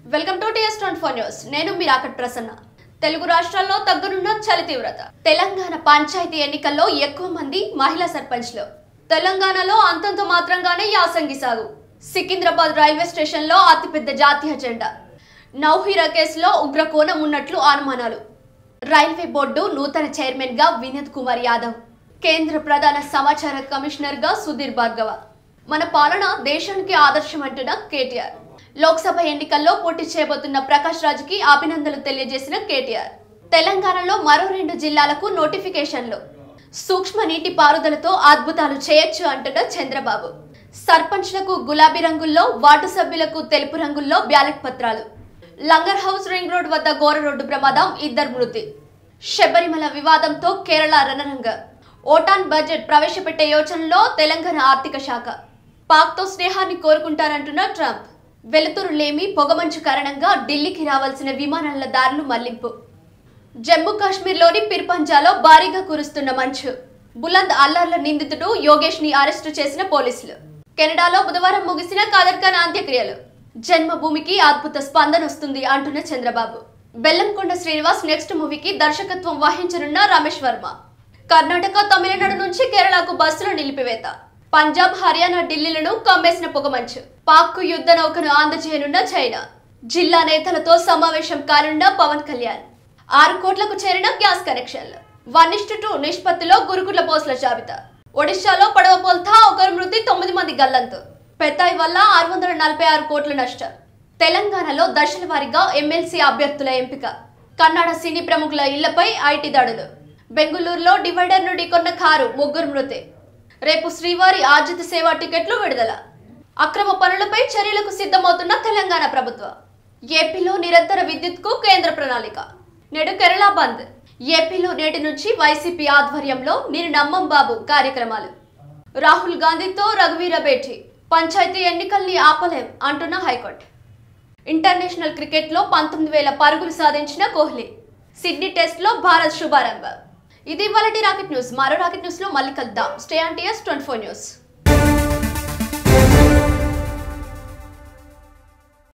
welcome to TS twenty four news నేను మీ రాకట్ ప్రసన్న తెలుగు రాష్ట్రాల్లో తగ్గనున్న చలి తీవ్రత తెలంగాణ పంచాయతీ ఎన్నికల్లో ఎక్కువ మంది మహిళా సర్పంచ్లు తెలంగాణలో అంతంత మాత్రంగానే యాసంగి సాగు సికింద్రాబాద్ రైల్వే స్టేషన్లో అతిపెద్ద జాతీయ జెండా నౌహీరా కేసులో ఉగ్ర కోణం ఉన్నట్లు అనుమానాలు రైల్వే బోర్డు నూతన చైర్మన్ గా వినోద్ కుమార్ యాదవ్ కేంద్ర ప్రధాన సమాచార కమిషనర్ గా సుధీర్ భార్గవ మన పాలన దేశానికి ఆదర్శం అంటున్న కేటీఆర్ లోక్సభ ఎన్నికల్లో పోటీ చేయబోతున్న ప్రకాష్ రాజుకి అభినందనలు తెలియజేసిన కేటీఆర్ తెలంగాణలో మరో రెండు జిల్లాలకు నోటిఫికేషన్లు సూక్ష్మ నీటి పారుదలతో అద్భుతాలు చేయొచ్చు అంటున్న చంద్రబాబు సర్పంచ్లకు గులాబీ రంగుల్లో వార్డు సభ్యులకు తెలుపు రంగుల్లో బ్యాలెట్ పత్రాలు లంగర్ హౌస్ రింగ్ రోడ్ వద్ద ఘోర రోడ్డు ప్రమాదం ఇద్దరు మృతి శబరిమల వివాదంతో కేరళ రణరంగ ఓటాన్ బడ్జెట్ ప్రవేశపెట్టే యోచనలో తెలంగాణ ఆర్థిక శాఖ పాక్తో స్నేహాన్ని కోరుకుంటారంటున్న ట్రంప్ వెలుతురు లేమి పొగమంచు కారణంగా ఢిల్లీకి రావాల్సిన విమానాల దారులు మళ్లింపు జమ్మూ కాశ్మీర్లోని పిర్పంజాలో భారీగా కురుస్తున్న మంచు బులంద్ అల్లార్ల నిందితుడు యోగేష్ ని అరెస్టు చేసిన పోలీసులు కెనడాలో బుధవారం ముగిసిన కాదర్ ఖాన్ అంత్యక్రియలు జన్మభూమికి అద్భుత స్పందన వస్తుంది అంటున్న చంద్రబాబు బెల్లంకొండ శ్రీనివాస్ నెక్స్ట్ మూవీకి దర్శకత్వం వహించనున్న రమేష్ వర్మ కర్ణాటక తమిళనాడు నుంచి కేరళకు బస్సుల నిలిపివేత పంజాబ్ హర్యానా ఢిల్లీలను కమ్మేసిన పొగమంచు పాక్ యుద్ధ నౌకను అందజేయనున్న చైనా జిల్లా నేతలతో సమావేశం కానున్న పవన్ కళ్యాణ్ ఆరు కోట్లకు చేరిన గ్యాస్ కనెక్షన్లు వన్ ఇస్టు టూ నిష్పత్తిలో గురుకుల పోస్టుల జాబితా ఒడిశాలో పడవ పోల్తా ఒకరు మృతి తొమ్మిది మంది గల్లంతు పెతాయి వల్ల ఆరు వందల నలభై ఆరు కోట్ల నష్టం తెలంగాణలో దశల వారీగా ఎమ్మెల్సీ అభ్యర్థుల ఎంపిక కన్నడ సినీ ప్రముఖుల ఇళ్లపై ఐటీ దాడులు బెంగుళూరులో డివైడర్ నుండి కొన్న కారు ముగ్గురు మృతి రేపు శ్రీవారి ఆర్జిత సేవా టికెట్లు విడుదల అక్రమ పనులపై చర్యలకు సిద్ధమవుతున్న తెలంగాణ ప్రభుత్వం ఏపీలో నిరంతర విద్యుత్కు కేంద్ర ప్రణాళిక నేడు కేరళ బంద్ ఏపీలో నేటి నుంచి వైసీపీ ఆధ్వర్యంలో నేను నమ్మం బాబు కార్యక్రమాలు రాహుల్ గాంధీతో రఘువీర భేటీ పంచాయతీ ఎన్నికల్ని ఆపలేం అంటున్న హైకోర్టు ఇంటర్నేషనల్ క్రికెట్లో పంతొమ్మిది వేల పరుగులు సాధించిన కోహ్లీ సిడ్నీ టెస్ట్లో భారత్ శుభారంభం ఇది ఇవాళ రాకెట్ న్యూస్ మరో రాకెట్ న్యూస్ లో మళ్ళీ కలుద్దాం stay on TS twenty four news